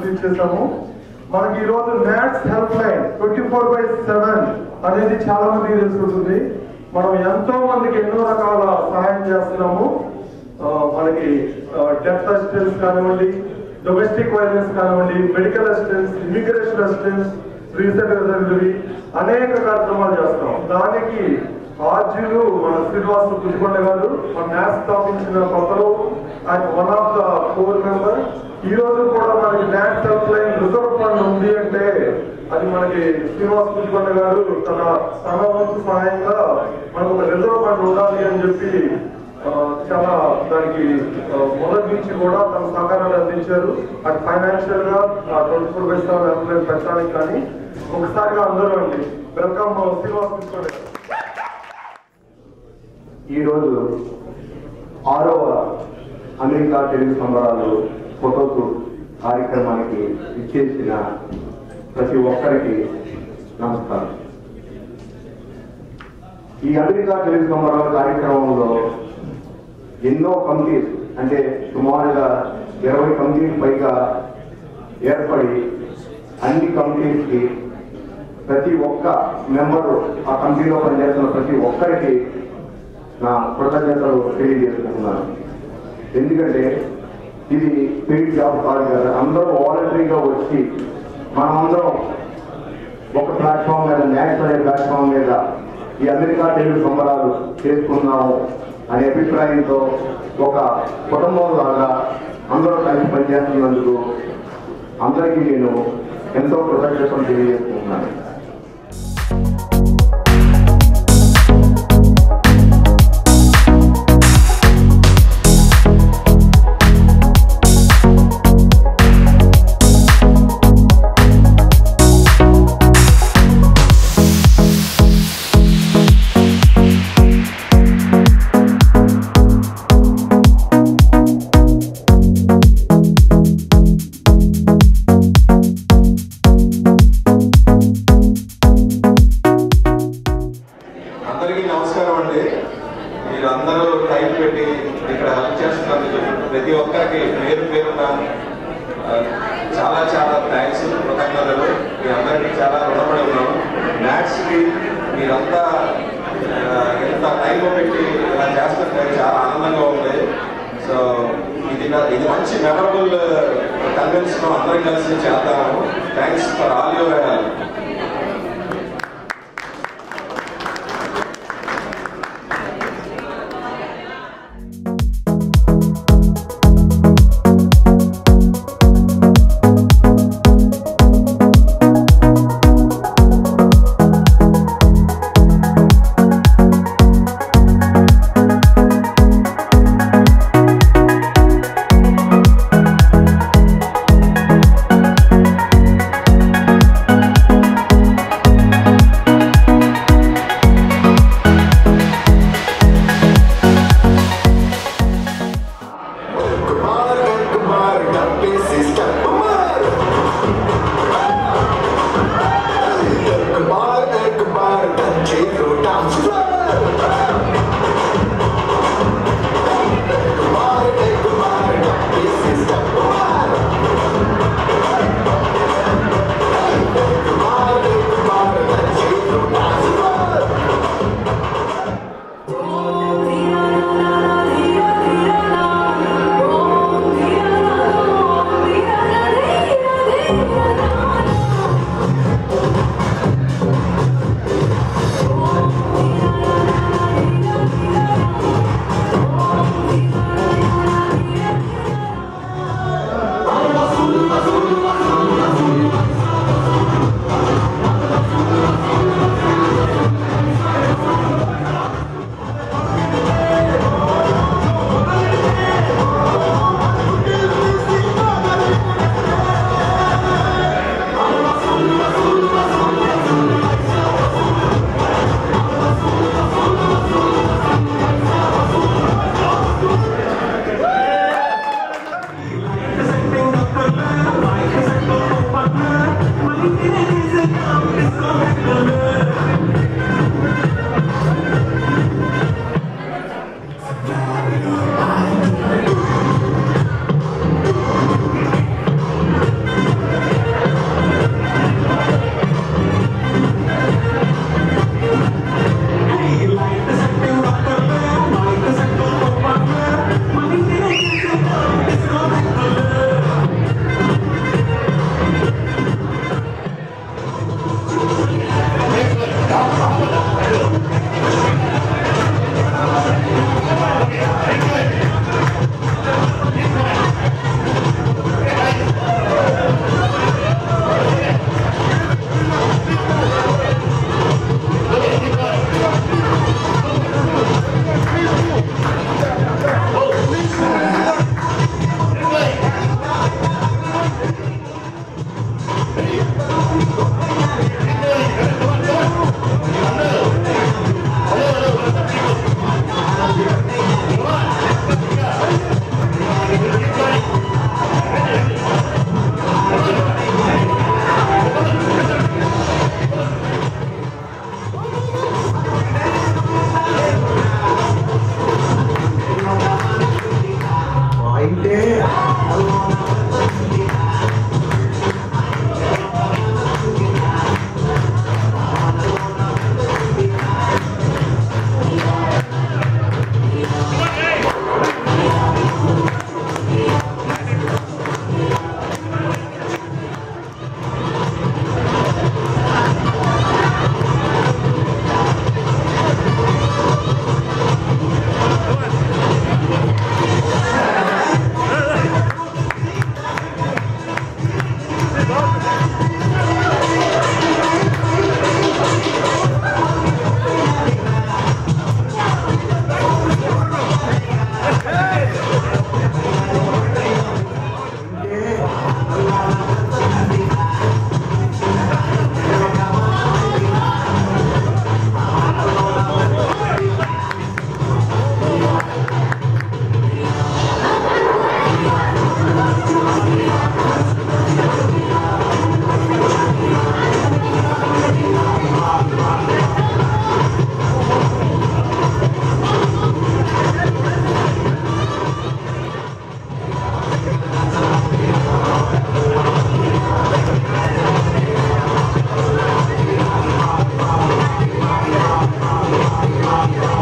Release చేశాము మనకి ఈ రోజు maths help line twenty four by seven అనేది చాలా మందికి తెలుసుకుంటుంది మనం ఎంతో మందికి ఎన్నో రకాల సహాయం చేస్తున్నాము ఆ, మనకి డెత్ అసిస్టెన్స్ కానివ్వండి డొమెస్టిక్ వైలెన్స్ కానివ్వండి medical assistance immigration assistance recent జరిగినవి అనేక కార్యక్రమాలు చేస్తాం దానికి ఆర్జీలు మన శ్రీనివాస పులికొండ గారు మన న్యాస్ స్థాపించిన కొత్తలో ఆయన one of the four member ఈ రోజు కూడా మనకి న్యాస్ హెల్ప్ లైన్ రిజర్వ్ ఫండ్ ఉంది అంటే అది మనకి శ్రీనివాస పులికొండ గారు తన తన వంతు సహాయంగా మనకు ఒక రిజర్వ్ ఫండ్ ఉండాలి అని చెప్పి ఆ, చాలా దానికి ఆ, మొదటి నుంచి కూడా తన సహకారాలు అందించారు అటు ఫైనాన్షియల్ గా twenty four by seven employee పెట్టడానికి కానీ ఒకసారిగా అందరూ అండి వెల్కమ్ శ్రీనివాస్ పులికొండ గారు. ఈరోజు ఆరవ అమెరికా తెలుగు సంబరాలు ఫోటోస్ కార్యక్రమానికి ఇచ్చేసిన ప్రతి ఒక్కరికి నమస్కారం ఈ అమెరికా తెలుగు సంబరాల కార్యక్రమంలో ఎన్నో కమిటీస్ అంటే సుమారుగా ఇరవై కమిటీలు పైగా ఏర్పడి అన్ని కమిటీస్కి ప్రతి ఒక్క మెంబరు ఆ కమిటీలో పనిచేస్తున్న ప్రతి ఒక్కరికి నా కృతజ్ఞతలు తెలియజేసుకుంటున్నాను ఎందుకంటే ఇది పెయిడ్ జాబ్ కాదు కదా అందరూ వాలంటరీగా వచ్చి మనమందరం ఒక ప్లాట్ఫామ్ మీద న్యాక్స్ అనే ప్లాట్ఫామ్ మీద ఈ అమెరికా తెలుగు సంబరాలు చేసుకున్నాము అనే అభిప్రాయంతో ఒక కుటుంబం లాగా అందరూ కలిసి పనిచేస్తున్నందుకు అందరికీ నేను ఎంతో కృతజ్ఞతలు తెలియజేస్తున్నాను అందరికీ నమస్కారం అండి మీరు అందరూ టైం పెట్టి ఇక్కడ హెల్ప్ చేస్తున్నందుకు ప్రతి ఒక్కరికి పేరు పేరున ఆ, చాలా చాలా థ్యాంక్స్ కృతజ్ఞతలు మీ అందరికీ చాలా రుణపడి ఉన్నాను మ్యాథ్స్కి మీరంతా ఆ, ఎంత టైం పెట్టి ఇలా చేస్తుంటే చాలా ఆనందంగా ఉంది సో ఇది నా- ఇది మంచి మెమరబుల్ కన్వెన్షన్ అందరం కలిసి చేద్దాము thanks for all your help Thank Thank